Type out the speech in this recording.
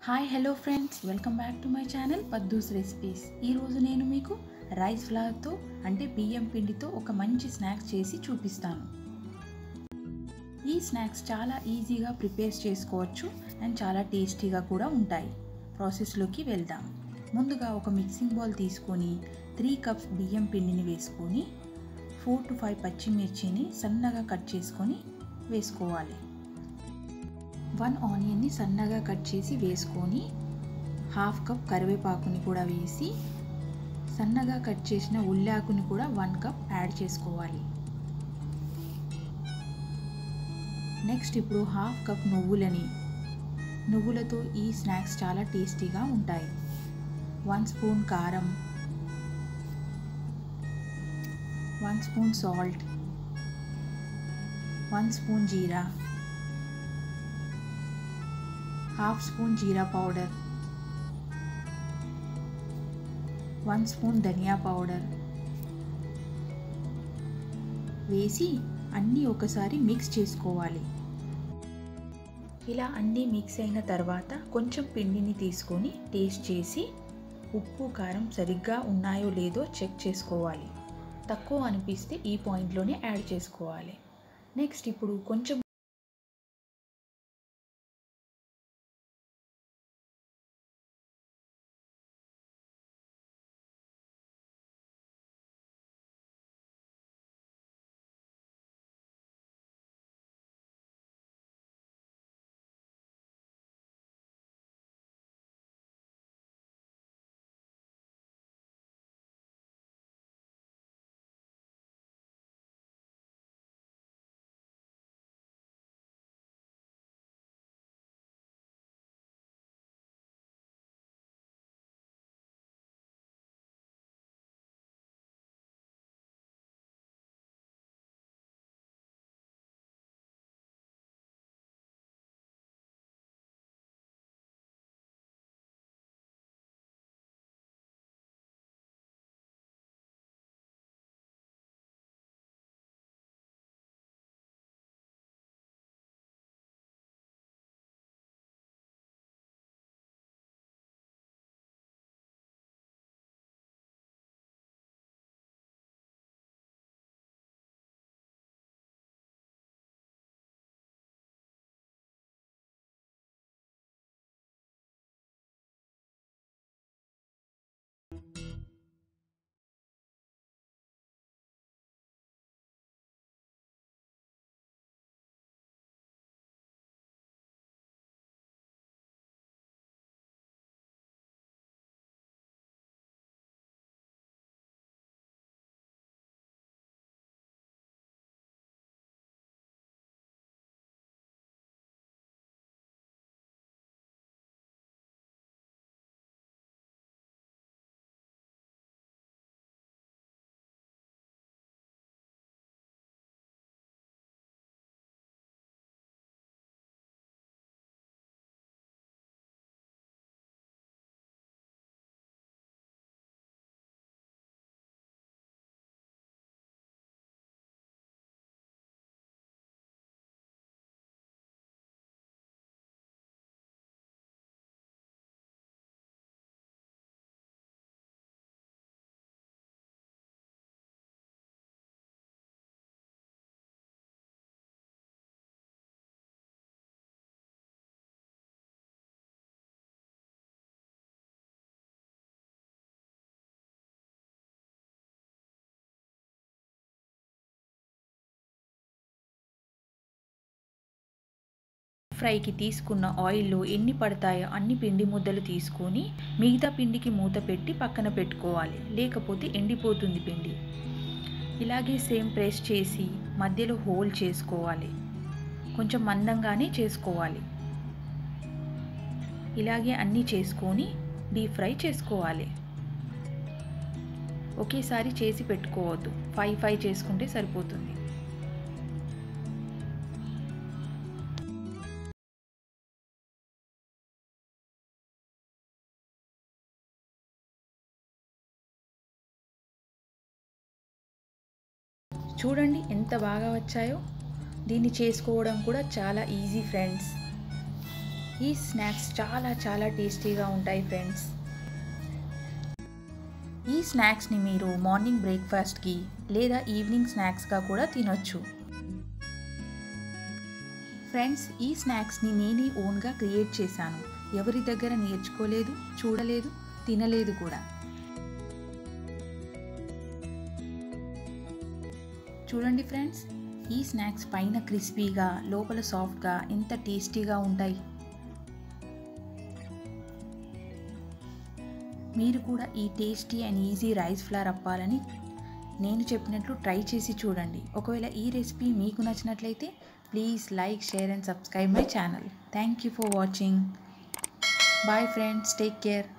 hi hello friends welcome back to my channel Paddu's recipes ఈరోజు నేను మీకు రైస్ ఫ్లవర్తో అంటే బియ్యం పిండితో ఒక మంచి స్నాక్స్ చేసి చూపిస్తాను ఈ స్నాక్స్ చాలా ఈజీగా ప్రిపేర్ చేసుకోవచ్చు అండ్ చాలా టేస్టీగా కూడా ఉంటాయి ప్రాసెస్లోకి వెళ్దాం ముందుగా ఒక మిక్సింగ్ బౌల్ తీసుకొని త్రీ కప్స్ బియ్యం పిండిని వేసుకొని ఫోర్ టు ఫైవ్ పచ్చిమిర్చిని సన్నగా కట్ చేసుకొని వేసుకోవాలి వన్ ఆనియన్ని సన్నగా కట్ చేసి వేసుకొని హాఫ్ కప్ కరివేపాకుని కూడా వేసి సన్నగా కట్ చేసిన ఉల్లాకుని కూడా వన్ కప్ యాడ్ చేసుకోవాలి నెక్స్ట్ ఇప్పుడు హాఫ్ కప్ నువ్వులని నువ్వులతో ఈ స్నాక్స్ చాలా టేస్టీగా ఉంటాయి వన్ స్పూన్ కారం one spoon salt one spoon జీరా హాఫ్ స్పూన్ జీరా పౌడర్ వన్ స్పూన్ ధనియా పౌడర్ వేసి అన్నీ ఒకసారి మిక్స్ చేసుకోవాలి ఇలా అన్నీ మిక్స్ అయిన తర్వాత కొంచెం పిండిని తీసుకొని టేస్ట్ చేసి ఉప్పు కారం సరిగ్గా ఉన్నాయో లేదో చెక్ చేసుకోవాలి తక్కువ అనిపిస్తే ఈ పాయింట్లోనే యాడ్ చేసుకోవాలి నెక్స్ట్ ఇప్పుడు కొంచెం ఫ్రైకి తీసుకున్న ఆయిల్లో ఎన్ని పడతాయో అన్ని పిండి ముద్దలు తీసుకొని మిగతా పిండికి మూత పెట్టి పక్కన పెట్టుకోవాలి లేకపోతే ఎండిపోతుంది పిండి ఇలాగే సేమ్ ప్రెస్ చేసి మధ్యలో హోల్ చేసుకోవాలి కొంచెం మందంగానే చేసుకోవాలి ఇలాగే అన్నీ చేసుకొని డీప్ ఫ్రై చేసుకోవాలి ఒకేసారి చేసి పెట్టుకోవద్దు ఫైవ్ ఫైవ్ చేసుకుంటే సరిపోతుంది చూడండి ఎంత బాగా వచ్చాయో దీన్ని చేసుకోవడం కూడా చాలా ఈజీ ఫ్రెండ్స్ ఈ స్నాక్స్ చాలా చాలా టేస్టీగా ఉంటాయి ఫ్రెండ్స్ ఈ స్నాక్స్ని మీరు మార్నింగ్ బ్రేక్ఫాస్ట్కి లేదా ఈవినింగ్ స్నాక్స్గా కూడా తినొచ్చు ఫ్రెండ్స్ ఈ స్నాక్స్ని నేనే ఓన్గా క్రియేట్ చేశాను ఎవరి దగ్గర నేర్చుకోలేదు చూడలేదు తినలేదు కూడా చూడండి ఫ్రెండ్స్ ఈ స్నాక్స్ పైన క్రిస్పీగా లోపల సాఫ్ట్గా ఎంత టేస్టీగా ఉంటాయి మీరు కూడా ఈ tasty and easy rice flour అప్పాలని నేను చెప్పినట్లు ట్రై చేసి చూడండి ఒకవేళ ఈ రెసిపీ మీకు నచ్చినట్లయితే please like share and subscribe my channel thank you for watching bye friends take care